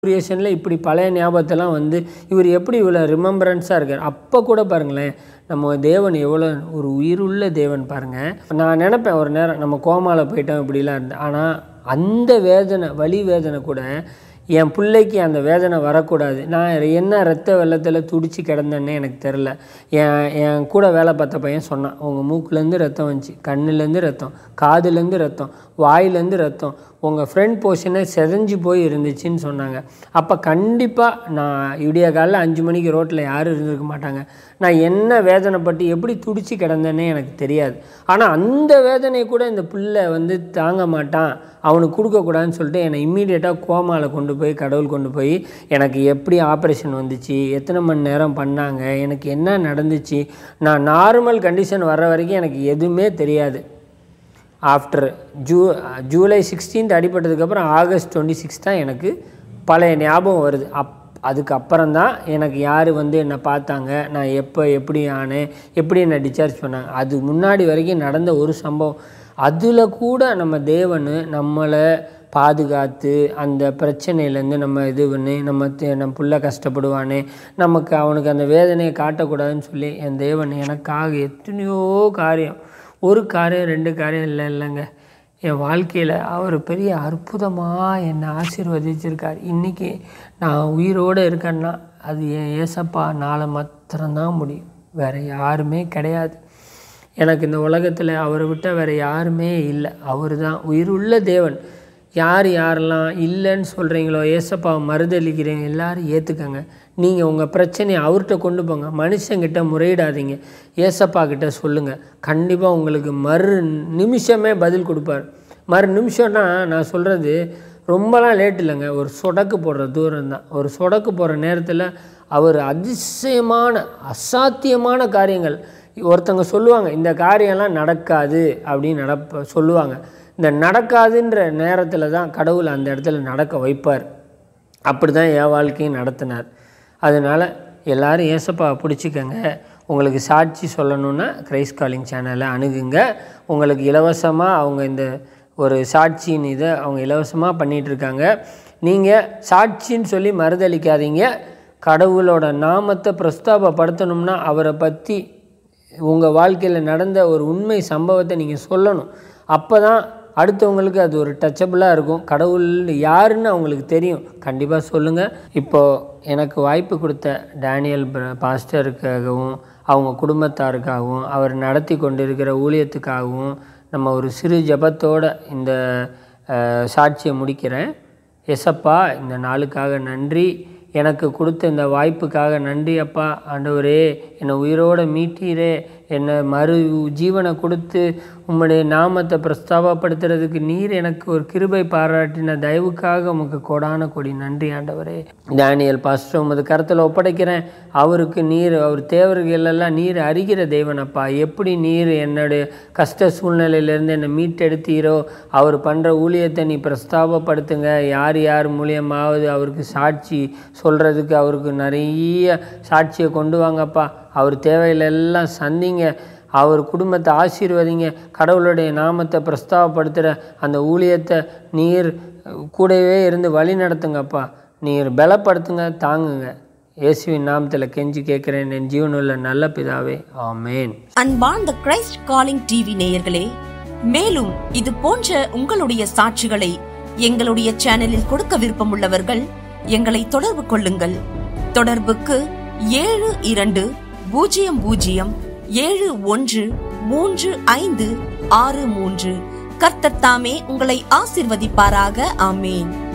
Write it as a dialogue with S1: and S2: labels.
S1: கிரியேஷனில் இப்படி பழைய ஞாபகத்தெல்லாம் வந்து இவர் எப்படி இவ்வளோ ரிமெம்பரன்ஸாக இருக்கார் அப்போ கூட பாருங்களேன் நம்ம தேவன் எவ்வளோ ஒரு உயிருள்ள தேவன் பாருங்கள் நான் நினப்பேன் ஒரு நேரம் நம்ம கோமாவில் போயிட்டோம் இப்படிலாம் இருந்தேன் ஆனால் அந்த வேதனை வலி வேதனை கூட என் பிள்ளைக்கு அந்த வேதனை வரக்கூடாது நான் என்ன ரத்த வெள்ளத்தில் துடிச்சு கிடந்தேன்னே எனக்கு தெரில என் என் கூட வேலை பார்த்த பையன் சொன்னான் உங்கள் மூக்குலேருந்து ரத்தம் வந்துச்சு கண்ணுலேருந்து ரத்தம் காதுலேருந்து ரத்தம் வாயிலேருந்து ரத்தம் உங்கள் ஃப்ரண்ட் போர்ஷனே செதஞ்சு போய் இருந்துச்சுன்னு சொன்னாங்க அப்போ கண்டிப்பாக நான் விடிய காலைல அஞ்சு மணிக்கு ரோட்டில் யாரும் இருந்திருக்க மாட்டாங்க நான் என்ன வேதனைப்பட்டு எப்படி துடிச்சு கிடந்தேன்னே எனக்கு தெரியாது ஆனால் அந்த வேதனையை கூட இந்த பிள்ளை வந்து தாங்க மாட்டான் அவனுக்கு கொடுக்கக்கூடாதுன்னு சொல்லிட்டு என்னை இம்மீடியட்டாக கோமாவில் கொண்டு போய் கடவுள் கொண்டு போய் எனக்கு எப்படி ஆப்ரேஷன் வந்துச்சு எத்தனை மணி நேரம் பண்ணாங்க எனக்கு என்ன நடந்துச்சு நான் நார்மல் கண்டிஷன் வர்ற வரைக்கும் எனக்கு எதுவுமே தெரியாது ஆஃப்டர் ஜூ ஜூலை சிக்ஸ்டீன்த் அடிபட்டதுக்கப்புறம் ஆகஸ்ட் டுவெண்ட்டி சிக்ஸ் தான் எனக்கு பழைய ஞாபகம் வருது அப் அதுக்கப்புறம் தான் எனக்கு யார் வந்து என்னை பார்த்தாங்க நான் எப்போ எப்படி ஆனேன் எப்படி என்னை டிஸ்சார்ஜ் பண்ணாங்க அது முன்னாடி வரைக்கும் நடந்த ஒரு சம்பவம் அதில் கூட நம்ம தேவன் நம்மளை பாதுகாத்து அந்த பிரச்சனையிலேருந்து நம்ம இது பண்ணி நம்ம தே- நம்ம புள்ள கஷ்டப்படுவானே நமக்கு அவனுக்கு அந்த வேதனையை காட்டக்கூடாதுன்னு சொல்லி என் தேவன் எனக்காக எத்தனையோ காரியம் ஒரு காரியம் ரெண்டு காரியம் இல்லை இல்லைங்க என் வாழ்க்கையில் அவர் பெரிய அற்புதமாக என்னை ஆசீர்வதிச்சிருக்கார் இன்றைக்கி நான் உயிரோடு இருக்கேன்னா அது என் ஏசப்பா நாளை மாத்திரம்தான் முடியும் வேறு யாருமே கிடையாது எனக்கு இந்த உலகத்தில் அவரை விட்ட வேறு யாருமே இல்லை அவர் தான் உயிருள்ள தேவன் யார் யாரெல்லாம் இல்லைன்னு சொல்கிறீங்களோ ஏசப்பாவை மறுதளிக்கிறீங்க எல்லாரும் ஏற்றுக்கங்க நீங்கள் உங்கள் பிரச்சனையை அவர்கிட்ட கொண்டு போங்க மனுஷங்கிட்ட முறையிடாதீங்க ஏசப்பா கிட்ட சொல்லுங்கள் கண்டிப்பாக உங்களுக்கு மறு நிமிஷமே பதில் கொடுப்பார் மறு நிமிஷம்னா நான் சொல்கிறது ரொம்பலாம் லேட் இல்லைங்க ஒரு சொடக்கு போடுற தூரம் தான் ஒரு சொடக்கு போடுற நேரத்தில் அவர் அதிசயமான அசாத்தியமான காரியங்கள் ஒருத்தங்க சொல்லுவாங்க இந்த காரியம்லாம் நடக்காது அப்படின்னு நடப்ப சொல்லுவாங்க இந்த நடக்காதுன்ற நேரத்தில் தான் கடவுள் அந்த இடத்துல நடக்க வைப்பார் அப்படி தான் என் வாழ்க்கையும் நடத்தினார் அதனால் எல்லாரும் ஏசப்பாவை பிடிச்சிக்கங்க உங்களுக்கு சாட்சி சொல்லணுன்னா கிரைஸ் காலிங் சேனலை அணுகுங்க உங்களுக்கு இலவசமாக அவங்க இந்த ஒரு சாட்சியின் இதை அவங்க இலவசமாக பண்ணிகிட்ருக்காங்க நீங்கள் சாட்சின்னு சொல்லி மறுதளிக்காதீங்க கடவுளோட நாமத்தை பிரஸ்தாபப்படுத்தணும்னா அவரை பற்றி உங்கள் வாழ்க்கையில் நடந்த ஒரு உண்மை சம்பவத்தை நீங்கள் சொல்லணும் அப்போ தான் அடுத்தவங்களுக்கு அது ஒரு டச்சபிளாக இருக்கும் கடவுள் யாருன்னு அவங்களுக்கு தெரியும் கண்டிப்பாக சொல்லுங்கள் இப்போது எனக்கு வாய்ப்பு கொடுத்த டேனியல் பிர- பாஸ்டருக்காகவும் அவங்க குடும்பத்தாருக்காகவும் அவர் நடத்தி கொண்டிருக்கிற ஊழியத்துக்காகவும் நம்ம ஒரு சிறு ஜெபத்தோட இந்த அஹ், சாட்சியை முடிக்கிறேன் எசப்பா இந்த நாளுக்காக நன்றி எனக்கு கொடுத்த இந்த வாய்ப்புக்காக நன்றி அப்பா ஆண்டவரே என்னை உயிரோடு மீட்டீரே என்னை மறு ஜீவனை கொடுத்து உம்முடைய நாமத்தை பிரஸ்தாபப்படுத்துறதுக்கு நீர் எனக்கு ஒரு கிருபை பாராட்டின தயவுக்காக உமக்கு கொடான கொடி நன்றி ஆண்டவரே டேனியல் பாஸ்டர் உமது கருத்தில் ஒப்படைக்கிறேன் அவருக்கு நீர் அவர் தேவர்களெல்லாம் நீர் அறிகிற தேவனப்பா எப்படி நீர் என்னுடைய கஷ்ட சூழ்நிலையிலேருந்து என்னை மீட்டெடுத்தீரோ அவர் பண்ணுற ஊழியத்தை நீ பிரஸ்தாபப்படுத்துங்க யார் யார் மூலியமாவது அவருக்கு சாட்சி சொல்கிறதுக்கு அவருக்கு நிறைய சாட்சியை கொண்டு வாங்கப்பா அவர் தேவையிலெல்லாம் சந்திங்க அவர் குடும்பத்தை ஆசீர்வதிங்க கடவுளுடைய நாமத்தை பிரஸ்தாபப்படுத்துகிற அந்த ஊழியத்தை நீர் கூடவே இருந்து வழி நடத்துங்கப்பா நீர் பலப்படுத்துங்க தாங்குங்க இயேசுவின் நாமத்தில் கெஞ்சி கேட்குறேன் என் ஜீவனுள்ள நல்ல பிதாவே ஆமேன்
S2: அன்பார்ந்த கிரைஸ்ட் காலிங் டிவி நேயர்களே மேலும் இது போன்ற உங்களுடைய சாட்சிகளை எங்களுடைய சேனலில் கொடுக்க விருப்பமுள்ளவர்கள் எங்களை தொடர்பு கொள்ளுங்கள் தொடர்புக்கு ஏழு இரண்டு பூஜ்ஜியம் பூஜ்ஜியம் ஏழு ஒன்று மூன்று ஐந்து ஆறு மூன்று கர்த்தர் தாமே உங்களை ஆசிர்வதிப்பாராக ஆமேன்